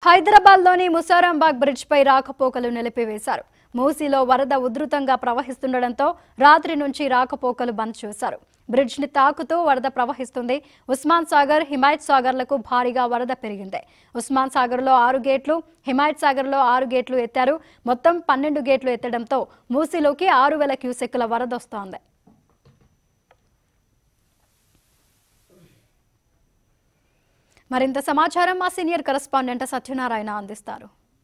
హైదరాబాద్లోని ముసారాంబాగ్ బ్రిడ్జ్పై రాకపోకలు నిలిపివేశారు మూసీలో వరద ఉధృతంగా ప్రవహిస్తుండటంతో రాత్రి నుంచి రాకపోకలు బంద్ చేశారు బ్రిడ్జ్ని తాకుతూ వరద ప్రవహిస్తుంది ఉస్మాన్ సాగర్ హిమాయత్ సాగర్లకు భారీగా వరద పెరిగింది ఉస్మాన్ సాగర్లో ఆరు గేట్లు హిమాయత్ సాగర్లో ఆరు గేట్లు ఎత్తారు మొత్తం పన్నెండు గేట్లు ఎత్తడంతో మూసీలోకి ఆరు వేల క్యూసెక్కుల వరద వస్తోంది మరింత సమాచారం మా సీనియర్ కరెస్పాండెంట్ సత్యనారాయణ అందిస్తారు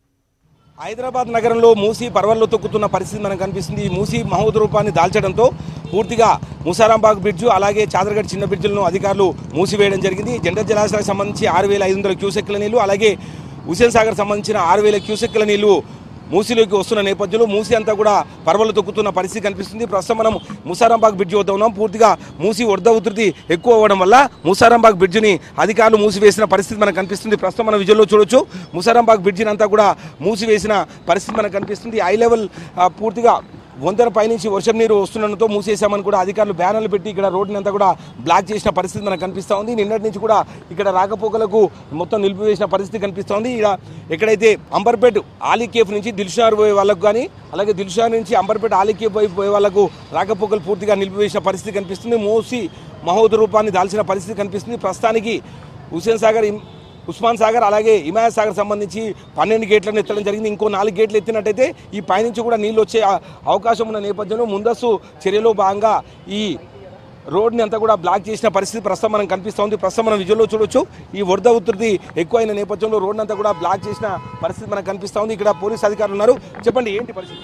హైదరాబాద్ నగరంలో మూసి పర్వల్లో తొక్కుతున్న పరిస్థితి మనకు కనిపిస్తుంది ఈ మూసి మహోద్ రూపాన్ని దాల్చడంతో పూర్తిగా ముసారాంబాగ్ బ్రిడ్జు అలాగే చాదరగఢ్ చిన్న బ్రిడ్జులను అధికారులు మూసివేయడం జరిగింది జెండర్ జలాశయాలకు సంబంధించి ఆరు వేల ఐదు వందల క్యూసెక్ల నీళ్లు అలాగే హుసేన్ సాగర్ సంబంధించిన ఆరు వేల క్యూసెక్ల నీళ్లు మూసీలోకి వస్తున్న నేపథ్యంలో మూసి అంతా కూడా పర్వలు తొక్కుతున్న పరిస్థితి కనిపిస్తుంది ప్రస్తుతం మనం ముసారాంబాగ్ బ్రిడ్జి వద్ద ఉన్నాం పూర్తిగా మూసి వరద ఉధృతి ఎక్కువ అవ్వడం వల్ల ముసారాంబాగ్ బ్రిడ్జిని అధికారులు మూసివేసిన పరిస్థితి మనకు కనిపిస్తుంది ప్రస్తుతం మనం విజువల్లో చూడొచ్చు ముసారాంబాగ్ బ్రిడ్జిని అంతా కూడా మూసివేసిన పరిస్థితి మనకు కనిపిస్తుంది హై లెవెల్ ఆ, పూర్తిగా వంతెన పైనుంచి వర్షం నీరు వస్తుండడంతో మూసేశామని కూడా అధికారులు బ్యానర్లు పెట్టి ఇక్కడ రోడ్డుని అంతా కూడా బ్లాక్ చేసిన పరిస్థితి మనకు కనిపిస్తూ ఉంది నిన్నటి నుంచి కూడా ఇక్కడ రాకపోకలకు మొత్తం నిలిపివేసిన పరిస్థితి కనిపిస్తూ ఉంది ఇక్కడ ఎక్కడైతే అంబర్పేట్ ఆలీ కేఫ్ నుంచి దిల్షార్ పోయే వాళ్ళకు కానీ అలాగే దిల్షార్ నుంచి అంబర్పేట్ ఆలీ కేఫ్ వైపు పోయే వాళ్ళకు రాకపోకలు పూర్తిగా నిలిపివేసిన పరిస్థితి కనిపిస్తుంది మోసి మహోద్ రూపాన్ని దాల్చిన పరిస్థితి కనిపిస్తుంది ప్రస్తుతానికి హుసేన్ సాగర్ ఇం- ఉస్మాన్ సాగర్ అలాగే హిమాయత్ సాగర్ సంబంధించి పన్నెండు గేట్లను ఎత్తడం జరిగింది ఇంకో నాలుగు గేట్లు ఎత్తినట్టయితే ఈ పైనుంచి కూడా నీళ్ళు వచ్చే ఆ- అవకాశం ఉన్న నేపథ్యంలో ముందస్తు చర్యలో భాగంగా ఈ రోడ్ని అంతా కూడా బ్లాక్ చేసిన పరిస్థితి ప్రస్తుతం మనం కనిపిస్తోంది ప్రస్తుతం మనం విజువల్లో చూడొచ్చు ఈ వరద ఉధృతి ఎక్కువైన నేపథ్యంలో రోడ్ని అంతా కూడా బ్లాక్ చేసిన పరిస్థితి మనకు కనిపిస్తోంది ఇక్కడ పోలీస్ అధికారులు ఉన్నారు చెప్పండి ఏంటి పరిస్థితి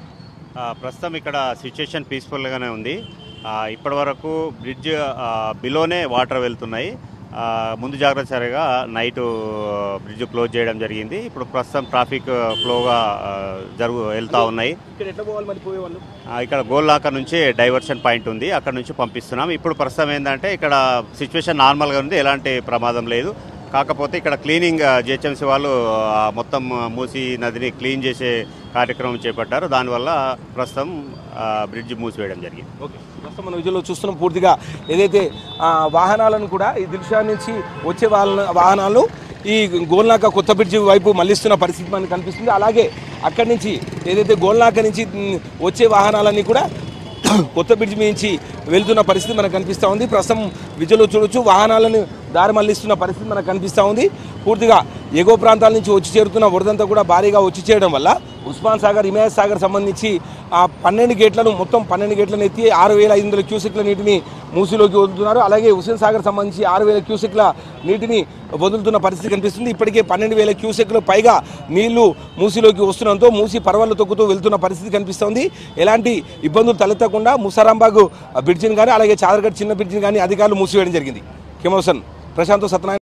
ఆ, ప్రస్తుతం ఇక్కడ సిచ్యుయేషన్ పీస్ఫుల్గానే ఉంది ఆ, ఇప్పటి వరకు బ్రిడ్జ్ ఆ, బిలోనే వాటర్ వెళ్తున్నాయి ఆ, ముందు జాగ్రత్త చర్యగా నైట్ బ్రిడ్జ్ క్లోజ్ చేయడం జరిగింది ఇప్పుడు ప్రస్తుతం ట్రాఫిక్ ఫ్లోగా ఆ, జరుగు వెళ్తూ ఉన్నాయి ఇక్కడ ఎట్లా పోవాలి మరి పోయేవాళ్ళు ఆ, ఇక్కడ గోల్లాక నుంచి డైవర్షన్ పాయింట్ ఉంది అక్కడ నుంచి పంపిస్తున్నాం ఇప్పుడు ప్రస్తుతం ఏంటంటే ఇక్కడ సిచ్యువేషన్ నార్మల్గా ఉంది ఎలాంటి ప్రమాదం లేదు కాకపోతే ఇక్కడ క్లీనింగ్ జిహెచ్ఎంసీ వాళ్ళు ఆ, మొత్తం మూసి నదిని క్లీన్ చేసే కార్యక్రమం చేపట్టారు దానివల్ల ప్రస్తుతం ఆ, బ్రిడ్జ్ మూసివేయడం జరిగింది ఓకే ప్రస్తుతం మనం విజువల్లో చూస్తున్నాం పూర్తిగా ఏదైతే ఆ, వాహనాలను కూడా ఈ దిల్షా నుంచి వచ్చే వాళ్ళ వాహనాలు ఈ గోల్నాక కొత్త బ్రిడ్జి వైపు మళ్లిస్తున్న పరిస్థితి మనకు కనిపిస్తుంది అలాగే అక్కడి నుంచి ఏదైతే గోల్నాక నుంచి ఉమ్, వచ్చే వాహనాలన్నీ కూడా కొత్త బ్రిడ్జ్ నుంచి వెళ్తున్న పరిస్థితి మనకు కనిపిస్తూ ఉంది ప్రస్తుతం విజువల్లో చూడొచ్చు వాహనాలను దారి మళ్లిస్తున్న పరిస్థితి మనకు కనిపిస్తూ ఉంది పూర్తిగా ఎగువ ప్రాంతాల నుంచి వచ్చి చేరుతున్న వరదంతా కూడా భారీగా వచ్చి చేయడం వల్ల ఉస్మాన్ సాగర్ హిమాయత్ సాగర్ సంబంధించి ఆ పన్నెండు గేట్లను మొత్తం పన్నెండు గేట్లను ఎత్తి ఆరు వేల ఐదు వందల క్యూసెక్ల నీటిని మూసిలోకి వదులుతున్నారు అలాగే హుసేన్ సాగర్ సంబంధించి ఆరు వేల క్యూసెక్ల నీటిని వదులుతున్న పరిస్థితి కనిపిస్తుంది ఇప్పటికే పన్నెండు వేల క్యూసెక్లు పైగా నీళ్లు మూసిలోకి వస్తుండడంతో మూసి పర్వాలు తొక్కుతూ వెళ్తున్న పరిస్థితి కనిపిస్తోంది ఎలాంటి ఇబ్బందులు తలెత్తకుండా ముసారాంబాగ్ బ్రిడ్జిని కానీ అలాగే చాదర్గఢ్ చిన్న బ్రిడ్జిని కానీ అధికారులు మూసివేయడం జరిగింది కెమోసన్ ప్రశాంత్ సత్యనారాయణ